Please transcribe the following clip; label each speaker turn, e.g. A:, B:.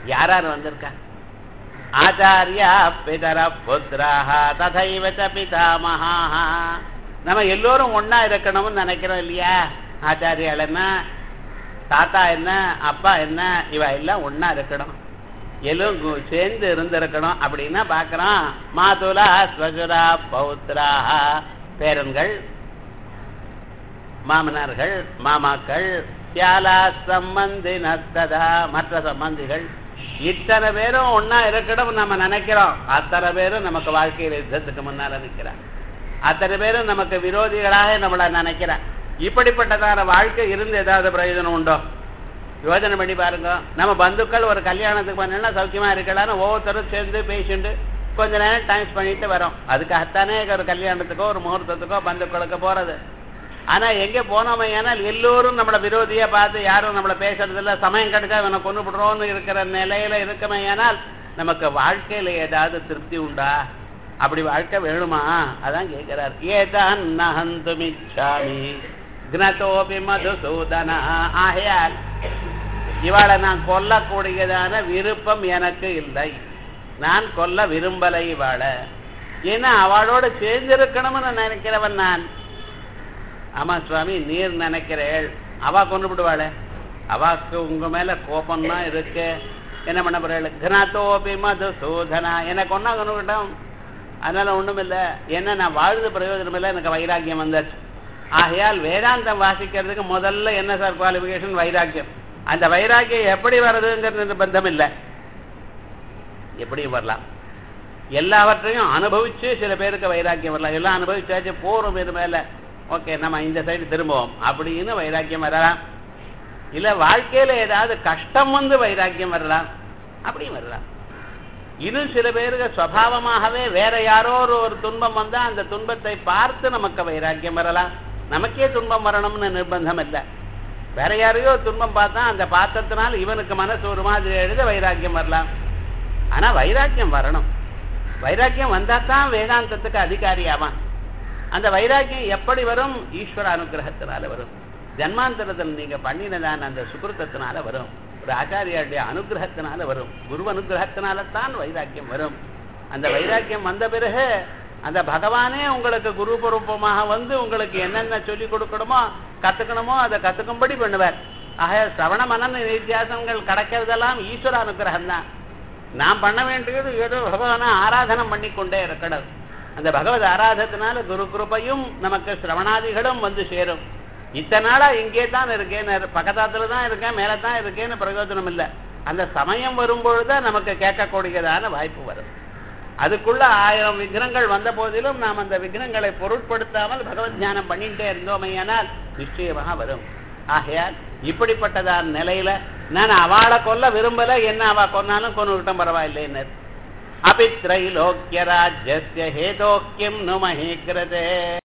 A: யாரார் வந்திருக்கா ஆச்சாரியா பிதர புத்திராக ததைவ ச பிதாமகாக நம்ம எல்லோரும் ஒண்ணா இருக்கணும்னு நினைக்கிறோம் இல்லையா ஆச்சாரியால் என்ன தாத்தா என்ன அப்பா என்ன இவ எல்லாம் ஒண்ணா இருக்கணும் எல்லாம் கு- சேர்ந்து இருந்திருக்கணும் அப்படின்னா பார்க்கறோம் மாதுலா ஸ்வசுரா பௌத்ராக பேரன்கள் மாமனார்கள் மாமாக்கள் தியாலா சம்பந்தி நத்ததா மற்ற சம்பந்திகள் இத்தனை பேரும் ஒண்ணா இருக்கணும் நம்ம நினைக்கிறோம் அத்தனை பேரும் நமக்கு வாழ்க்கையில் யுத்தத்துக்கு முன்னால நிற்கிறார் அத்தனை பேரும் நமக்கு விரோதிகளாக நம்மள நினைக்கிறார் இப்படிப்பட்டதான வாழ்க்கை இருந்து ஏதாவது பிரயோஜனம் உண்டோ யோஜனை பண்ணி பாருங்க நம்ம பந்துக்கள் ஒரு கல்யாணத்துக்கு பண்ணா சௌக்கியமா இருக்கலாம்னு ஒவ்வொருத்தரும் சேர்ந்து பேசிண்டு கொஞ்ச நேரம் டைம் பண்ணிட்டு வரோம் அதுக்காகத்தானே ஒரு கல்யாணத்துக்கோ ஒரு முகூர்த்தத்துக்கோ பந்துக்களுக்கு போறது ஆனா எங்க போனோமே ஏனால் எல்லோரும் நம்மள விரோதியா பார்த்து யாரும் நம்மள பேசுறது இல்ல சமயம் கடுக்க இவனை கொண்டு விடுறோம்னு இருக்கிற நிலையில இருக்கமே ஏனால் நமக்கு வாழ்க்கையில ஏதாவது திருப்தி உண்டா அப்படி வாழ்க்கை வேணுமா அதான் கேட்கிறார் ஏதான் நகந்துமிச்சாமி கினதோபி மதுசூதனா ஆகையால் இவாளை நான் கொல்லக்கூடியதான விருப்பம் எனக்கு இல்லை நான் கொல்ல விரும்பலை இவாளை ஏன்னா அவளோட சேர்ந்திருக்கணும்னு நினைக்கிறவன் நான் ஆமா சுவாமி நீர் நினைக்கிறேள் அவ கொண்டு விடுவாளே அவாக்கு உங்க மேல கோபம் தான் இருக்கு என்ன பண்ண போறாள் கனாத்தோபி மது சோதனா எனக்கு ஒன்னா கொண்டு விட்டோம் அதனால ஒண்ணும் இல்ல என்ன நான் வாழ்ந்து பிரயோஜனம் இல்லை எனக்கு வைராக்கியம் வந்தாச்சு ஆகையால் வேதாந்தம் வாசிக்கிறதுக்கு முதல்ல என்ன சார் குவாலிபிகேஷன் வைராக்கியம் அந்த வைராக்கியம் எப்படி வருதுங்கிறது நிர்பந்தம் இல்லை எப்படியும் வரலாம் எல்லாவற்றையும் அனுபவிச்சு சில பேருக்கு வைராக்கியம் வரலாம் எல்லாம் அனுபவிச்சாச்சு போறோம் இது மேல ஓகே நம்ம இந்த சைடு திரும்புவோம் அப்படின்னு வைராக்கியம் வரலாம் இல்ல வாழ்க்கையில ஏதாவது கஷ்டம் வந்து வைராக்கியம் வரலாம் அப்படியும் வரலாம் இன்னும் சில பேருக்கு சுவாவமாகவே வேற யாரோ ஒரு ஒரு துன்பம் வந்தா அந்த துன்பத்தை பார்த்து நமக்கு வைராக்கியம் வரலாம் நமக்கே துன்பம் வரணும்னு நிர்பந்தம் இல்லை வேற யாரையோ துன்பம் பார்த்தா அந்த பார்த்தத்தினால் இவனுக்கு மனசு ஒரு மாதிரி எழுத வைராக்கியம் வரலாம் ஆனா வைராக்கியம் வரணும் வைராக்கியம் வந்தா தான் வேதாந்தத்துக்கு அதிகாரி ஆவான் அந்த வைராக்கியம் எப்படி வரும் ஈஸ்வர அனுகிரகத்தினால வரும் ஜன்மாந்தரத்தில் நீங்க பண்ணினதான அந்த சுகிருத்தத்தினால வரும் ஒரு ஆச்சாரியாருடைய அனுகிரகத்தினால வரும் குரு அனுகிரகத்தினால தான் வைராக்கியம் வரும் அந்த வைராக்கியம் வந்த பிறகு அந்த பகவானே உங்களுக்கு குரு பொறுப்பமாக வந்து உங்களுக்கு என்னென்ன சொல்லி கொடுக்கணுமோ கத்துக்கணுமோ அதை கத்துக்கும்படி பண்ணுவார் ஆக சிரவண மனன நித்தியாசங்கள் கிடைக்கிறதெல்லாம் ஈஸ்வர அனுகிரகம் தான் நாம் பண்ண வேண்டியது ஏதோ பகவானை ஆராதனம் பண்ணி கொண்டே இருக்கணும் அந்த பகவத் ஆராதத்தினால குரு கிருபையும் நமக்கு சிரவணாதிகளும் வந்து சேரும் இத்தனை நாளா இங்கே தான் இருக்கேன் பக்கத்தாத்துல தான் இருக்கேன் மேல தான் இருக்கேன்னு பிரயோஜனம் இல்லை அந்த சமயம் வரும்பொழுது நமக்கு கேட்கக்கூடியதான வாய்ப்பு வரும் அதுக்குள்ள ஆயிரம் விக்னங்கள் வந்த போதிலும் நாம் அந்த விக்னங்களை பொருட்படுத்தாமல் பகவத் ஞானம் பண்ணிட்டே இருந்தோமையானால் நிச்சயமாக வரும் ஆகையால் இப்படிப்பட்டதான நிலையில நான் அவளை கொல்ல விரும்பல என்ன அவ கொன்னாலும் கொண்டு விட்டம் பரவாயில்லைன்னு அபித்ரைலோக்கிய ராஜ்யஸ்ய ஹேதோக்கியம் நுமஹீக்கிரதே